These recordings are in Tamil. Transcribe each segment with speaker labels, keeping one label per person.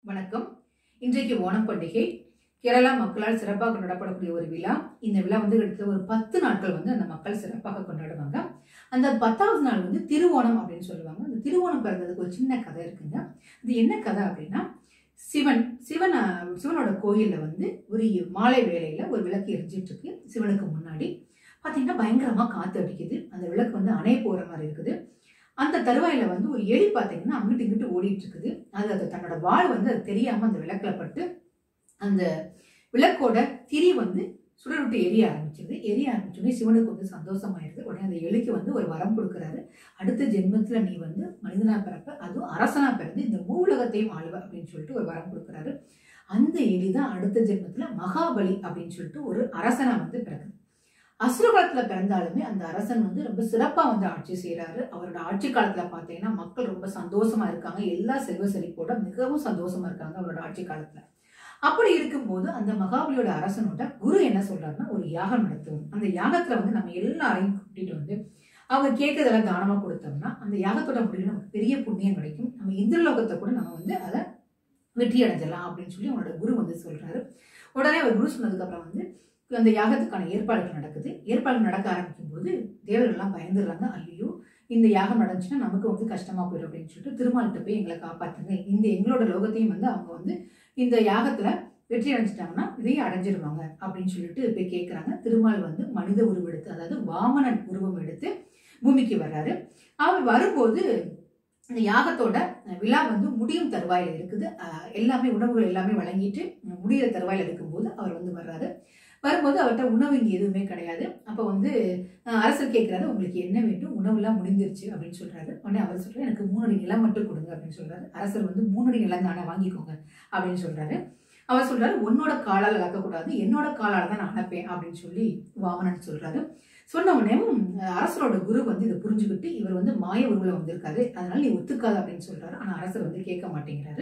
Speaker 1: வணக்கம் இன்றைக்கு ஓணம் பண்டிகை கேரளா மக்களால் சிறப்பாக கொண்டாடப்படக்கூடிய ஒரு விழா இந்த விழா வந்து கிட்டத்தட்ட ஒரு பத்து நாட்கள் வந்து அந்த மக்கள் சிறப்பாக கொண்டாடுவாங்க அந்த பத்தாவது நாள் வந்து திருவோணம் அப்படின்னு சொல்லுவாங்க அந்த திருவோணம் பிறந்ததுக்கு ஒரு சின்ன கதை இருக்குங்க அது என்ன கதை அப்படின்னா சிவன் சிவன் அஹ், சிவனோட கோயிலில் வந்து ஒரு மாலை வேளையில ஒரு விளக்கு எரிஞ்சிட்டு இருக்கு சிவனுக்கு முன்னாடி பார்த்தீங்கன்னா பயங்கரமா காத்து அடிக்குது அந்த விளக்கு வந்து அணைய போற மாதிரி இருக்குது அந்த தருவாயில வந்து ஒரு எலி பார்த்தீங்கன்னா அங்கிட்டு இங்கிட்டு ஓடிட்டு இருக்குது அது அது தன்னோட வாள் வந்து அது தெரியாம அந்த விளக்குல பட்டு அந்த விளக்கோட திரி வந்து சுடர்விட்டு எரிய ஆரம்பிச்சிருது எரிய ஆரம்பிச்சோடனே சிவனுக்கு வந்து சந்தோஷமாயிருது உடனே அந்த எலிக்கு வந்து ஒரு வரம் கொடுக்குறாரு அடுத்த ஜென்மத்துல நீ வந்து மனிதனா பிறப்ப அதுவும் அரசனா பிறந்து இந்த மூலகத்தையும் ஆளுவ அப்படின்னு சொல்லிட்டு ஒரு வரம் கொடுக்குறாரு அந்த எலி தான் அடுத்த ஜென்மத்துல மகாபலி அப்படின்னு சொல்லிட்டு ஒரு அரசனா வந்து பிறக்குது அசுரகுலத்துல பிறந்தாலுமே அந்த அரசன் வந்து ரொம்ப சிறப்பா வந்து ஆட்சி செய்யறாரு அவரோட ஆட்சி காலத்துல பாத்தீங்கன்னா மக்கள் ரொம்ப சந்தோஷமா இருக்காங்க எல்லா செல்வ செழிப்போட மிகவும் சந்தோஷமா இருக்காங்க அவரோட ஆட்சி காலத்துல அப்படி இருக்கும்போது அந்த மகாபலியோட அரசனோட குரு என்ன சொல்றாருன்னா ஒரு யாகம் நடத்துவோம் அந்த யாகத்துல வந்து நம்ம எல்லாரையும் கூட்டிட்டு வந்து அவங்க கேட்கறதெல்லாம் தானமா கொடுத்தோம்னா அந்த யாகத்தோட முடிவில் நமக்கு பெரிய புண்ணியம் கிடைக்கும் நம்ம இந்திரலோகத்தை கூட நம்ம வந்து அதை வெற்றி அடைஞ்சிடலாம் அப்படின்னு சொல்லி அவனோட குரு வந்து சொல்றாரு உடனே அவர் குரு சொன்னதுக்கு அப்புறம் வந்து அந்த யாகத்துக்கான ஏற்பாடுகள் நடக்குது ஏற்பாடுகள் நடக்க ஆரம்பிக்கும் போது தேவர்கள்லாம் பயந்துடுறாங்க ஐயோ இந்த யாகம் நடந்துச்சுன்னா நமக்கு வந்து கஷ்டமா போயிடும் அப்படின்னு சொல்லிட்டு திருமால்கிட்ட போய் எங்களை காப்பாத்துங்க இந்த எங்களோட லோகத்தையும் வந்து அவங்க வந்து இந்த யாகத்துல வெற்றி அடைஞ்சிட்டாங்கன்னா இதையும் அடைஞ்சிருவாங்க அப்படின்னு சொல்லிட்டு போய் கேட்குறாங்க திருமால் வந்து மனித உருவம் எடுத்து அதாவது வாமனன் உருவம் எடுத்து பூமிக்கு வர்றாரு அவர் வரும்போது இந்த யாகத்தோட விழா வந்து முடியும் தருவாயில இருக்குது அஹ் எல்லாமே உணவுகள் எல்லாமே வழங்கிட்டு முடிகிற தருவாயில இருக்கும்போது அவர் வந்து வர்றாரு வரும்போது அவர்கிட்ட உணவு இங்கே எதுவுமே கிடையாது அப்போ வந்து அஹ், அரசர் கேட்குறாரு உங்களுக்கு என்ன வேண்டும் உணவுலாம் முடிஞ்சிருச்சு அப்படின்னு சொல்றாரு உடனே அவர் சொல்றாரு எனக்கு மூணு அடி நிலம் மட்டும் கொடுங்க அப்படின்னு சொல்றாரு அரசர் வந்து மூணு அடி நிலம் தானே வாங்கிக்கோங்க அப்படின்னு சொல்றாரு அவர் சொல்றாரு உன்னோட காலால் அளக்கக்கூடாது என்னோட காலால் தான் நான் அனுப்பேன் அப்படின்னு சொல்லி வாமனன் சொல்றாரு சொன்ன உடனே அஹ், அரசரோட குரு வந்து இதை புரிஞ்சுக்கிட்டு இவர் வந்து மாய உருவில் வந்திருக்காரு அதனால நீ ஒத்துக்காத அப்படின்னு சொல்றாரு ஆனா அரசர் வந்து கேட்க மாட்டேங்கிறாரு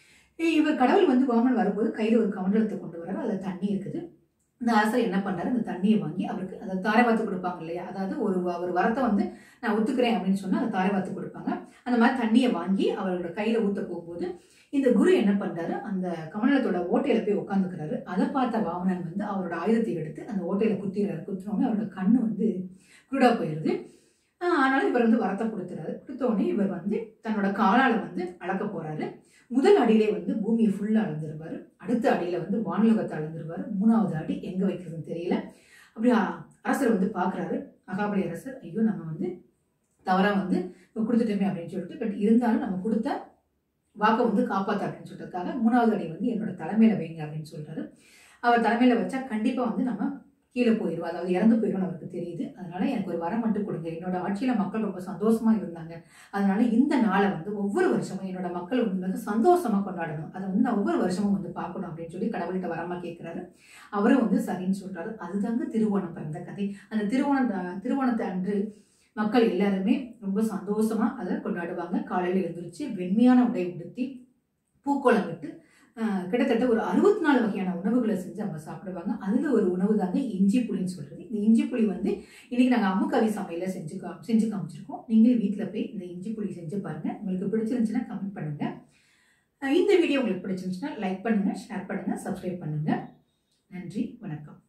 Speaker 1: இவர் கடவுள் வந்து வாமன் வரும்போது கையில ஒரு கமண்டலத்தை கொண்டு வர்றாரு அதுல தண்ணி இருக்குது இந்த அரசர் என்ன பண்ணாரு அந்த தண்ணியை வாங்கி அவருக்கு அதை தாரை வாத்து கொடுப்பாங்க இல்லையா அதாவது ஒரு வ- ஒரு வரத்தை வந்து நான் ஒத்துக்கிறேன் அப்படின்னு சொன்னா அதை தாரை வாத்து கொடுப்பாங்க அந்த மாதிரி தண்ணியை வாங்கி அவரோட கையில ஊத்த போகும்போது இந்த குரு என்ன பண்றாரு அந்த கமண்டலத்தோட ஓட்டையில போய் உட்காந்துக்கிறாரு அதை பார்த்த வாமனன் வந்து அவரோட ஆயுதத்தை எடுத்து அந்த ஓட்டையில குத்திடுறாரு குத்தினோடனே அவரோட கண்ணு வந்து குருடா போயிருது ஆஹ் ஆனாலும் இவர் வந்து வரத்தை கொடுத்துறாரு கொடுத்த உடனே இவர் வந்து தன்னோட காலால வந்து அளக்க போறாரு முதல் அடியிலே வந்து பூமியை ஃபுல்லா அளந்துருவாரு அடுத்த அடியில வந்து வானுலகத்தை அளந்துருவாரு மூணாவது அடி எங்க வைக்கிறதுன்னு தெரியல அப்படி அ- அரசர் வந்து பாக்குறாரு மகாபலி அரசர் ஐயோ நம்ம வந்து தவறா வந்து கொடுத்துட்டோமே அப்படின்னு சொல்லிட்டு பட் இருந்தாலும் நம்ம கொடுத்த வாக்கை வந்து காப்பாத்து அப்படின்னு சொல்றதுக்காக மூணாவது அடி வந்து என்னோட தலைமையில வைங்க அப்படின்னு சொல்றாரு அவர் தலைமையில வச்சா கண்டிப்பா வந்து நம்ம கீழே போயிடுவோம் அதாவது இறந்து போயிடும்னு அவருக்கு தெரியுது அதனால எனக்கு ஒரு வரம் மட்டும் கொடுங்க என்னோட ஆட்சியில மக்கள் ரொம்ப சந்தோஷமா இருந்தாங்க அதனால இந்த நாளை வந்து ஒவ்வொரு வருஷமும் என்னோட மக்கள் வந்து மிக சந்தோஷமா கொண்டாடணும் அதை வந்து நான் ஒவ்வொரு வருஷமும் வந்து பார்க்கணும் அப்படின்னு சொல்லி கடவுள்கிட்ட வரமா கேட்கிறாரு அவரும் வந்து சரின்னு சொல்றாரு அதுதாங்க திருவோணம் பிறந்த கதை அந்த திருவோண திருவோணத்தை அன்று மக்கள் எல்லாருமே ரொம்ப சந்தோஷமா அதை கொண்டாடுவாங்க காலையில எழுந்திரிச்சு வெண்மையான உடை உடுத்தி பூக்கோளம் விட்டு ஆஹ், கிட்டத்தட்ட ஒரு அறுபத்தி நாலு வகையான உணவுகளை செஞ்சு அவங்க சாப்பிடுவாங்க அதுல ஒரு உணவு தாங்க இஞ்சி புளின்னு சொல்றது இந்த இஞ்சி புளி வந்து இன்னைக்கு நாங்கள் அம்முக்கவி சமையல செஞ்சு கா செஞ்சு காமிச்சிருக்கோம் நீங்களும் வீட்டில் போய் இந்த இஞ்சி புளி செஞ்சு பாருங்க உங்களுக்கு பிடிச்சிருந்துச்சுன்னா கமெண்ட் பண்ணுங்க அஹ் இந்த வீடியோ உங்களுக்கு பிடிச்சிருந்துச்சுன்னா லைக் பண்ணுங்க ஷேர் பண்ணுங்க சப்ஸ்கிரைப் பண்ணுங்க நன்றி வணக்கம்